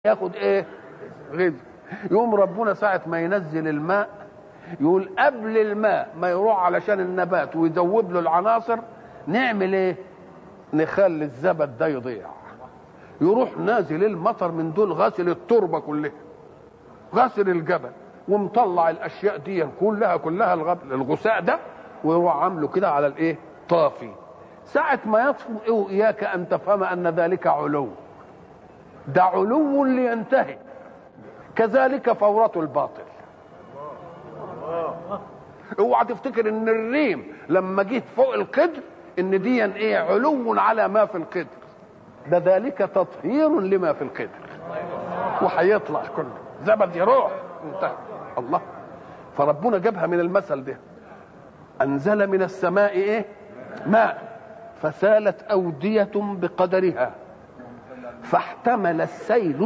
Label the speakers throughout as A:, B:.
A: ياخد ايه غذاء يقوم ربنا ساعة ما ينزل الماء يقول قبل الماء ما يروح علشان النبات ويذوب له العناصر نعمل ايه نخلي الزبد ده يضيع يروح نازل المطر من دول غاسل التربه كلها غاسل الجبل ومطلع الاشياء دي كلها كلها الغب- الغثاء ده ويروح عامله كده على الايه طافي ساعة ما يطفو إيه إياك أن تفهم أن ذلك علو ده علو لينتهي كذلك فورة الباطل اوعى تفتكر ان الريم لما جه فوق القدر ان دي ايه علو على ما في القدر ده ذلك تطهير لما في القدر وهيطلع كله زبد يروح انتهى الله فربنا جابها من المثل ده انزل من السماء ايه ماء فسالت اوديه بقدرها فاحتمل السيل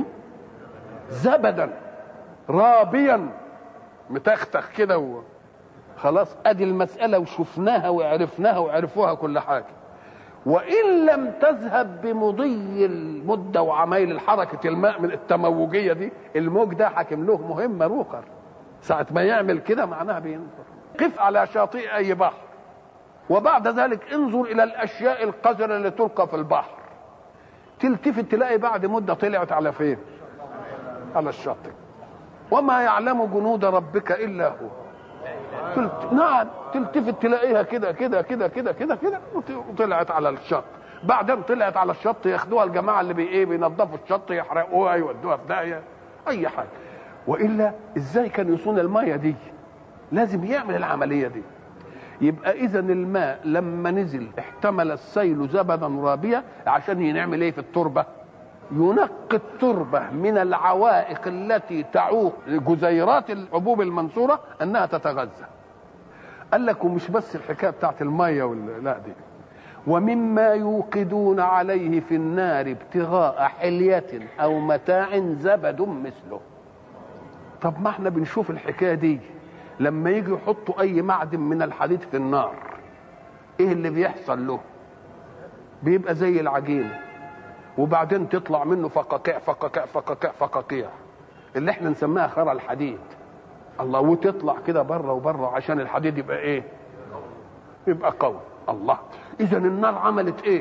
A: زبدا رابيا متختخ كده و... خلاص ادي المساله وشفناها وعرفناها وعرفوها كل حاجه وان لم تذهب بمضي المده وعمايل الحركه الماء من التموجيه دي الموج ده حاكم له مهمه روخر ساعه ما يعمل كده معناها بينظر قف على شاطئ اي بحر وبعد ذلك انظر الى الاشياء القذره اللي تلقى في البحر تلتفت تلاقي بعد مده طلعت على فين على الشاطئ وما يعلم جنود ربك الا هو تلت... نعم تلتفت تلاقيها كده كده كده كده كده كده وت- وطلعت على الشط بعدين طلعت على الشط ياخدوها الجماعه اللي بي ايه بينظفوا الشط يحرقوها يودوها في داهيه اي حاجه والا ازاي كان يصون الميه دي لازم يعمل العمليه دي يبقى اذا الماء لما نزل احتمل السيل زبدا رابيا عشان ينعمل ايه في التربه ينقي التربه من العوائق التي تعوق جزيرات الحبوب المنصوره انها تتغذى قال لك ومش بس الحكايه بتاعت الميه وال... لا دي ومما يوقدون عليه في النار ابتغاء حلية أو متاع زبد مثله طب ما احنا بنشوف الحكاية دي لما يجي يحطوا أي معدن من الحديد في النار ايه اللي بيحصل له بيبقى زي العجينة وبعدين تطلع منه فقاقيع فقاقيع فقاقيع فقاقيع اللي احنا نسميها خرى الحديد الله وتطلع كده بره وبره عشان الحديد يبقى ايه يبقى قوي الله اذا النار عملت ايه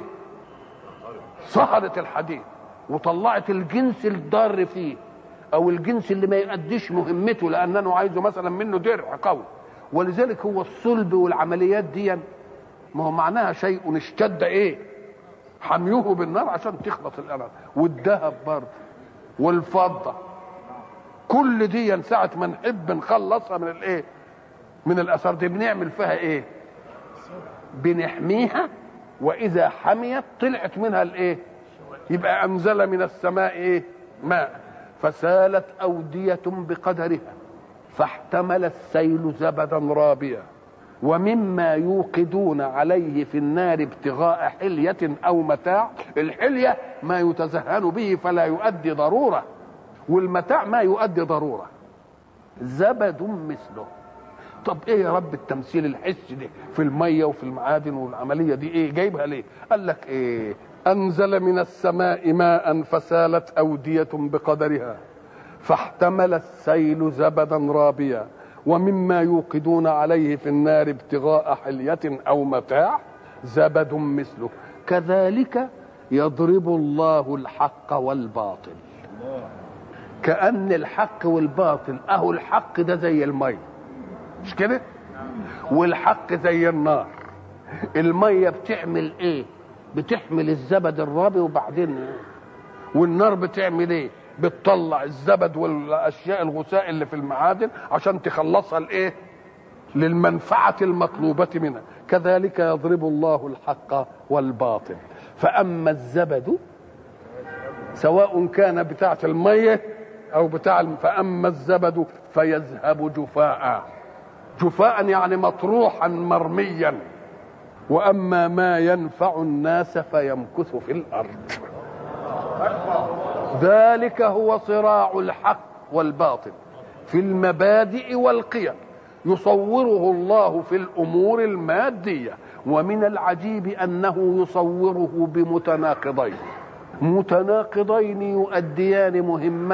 A: صهرت الحديد وطلعت الجنس الضار فيه او الجنس اللي ما يؤديش مهمته لانه عايزه مثلا منه درع قوي ولذلك هو الصلب والعمليات دي ما هو معناها شيء اشتد ايه حميوه بالنار عشان تخلص الارض والذهب برضه والفضه كل دي ساعه ما نحب نخلصها من الايه من الاثار دي بنعمل فيها ايه بنحميها واذا حميت طلعت منها الايه يبقى انزل من السماء ايه ماء فسالت اوديه بقدرها فاحتمل السيل زبدا رابيا ومما يوقدون عليه في النار ابتغاء حلية أو متاع الحلية ما يتزهن به فلا يؤدي ضرورة والمتاع ما يؤدي ضرورة زبد مثله طب ايه يا رب التمثيل الحسي ده في الميه وفي المعادن والعمليه دي ايه جايبها ليه قال لك ايه انزل من السماء ماء فسالت اوديه بقدرها فاحتمل السيل زبدا رابيا ومما يوقدون عليه في النار ابتغاء حليه او متاع زبد مثله كذلك يضرب الله الحق والباطل كأن الحق والباطل أهو الحق ده زي المية مش كده والحق زي النار المية بتعمل ايه بتحمل الزبد الرابي وبعدين والنار بتعمل ايه بتطلع الزبد والاشياء الغثاء اللي في المعادن عشان تخلصها لايه للمنفعة المطلوبة منها كذلك يضرب الله الحق والباطل فأما الزبد سواء كان بتاعة المية أو بتاع الم- فأما الزبد فيذهب جفاء جفاء يعني مطروحا مرميا وأما ما ينفع الناس فيمكث في الأرض ذلك هو صراع الحق والباطل في المبادئ والقيم يصوره الله في الامور الماديه ومن العجيب انه يصوره بمتناقضين متناقضين يؤديان مهمة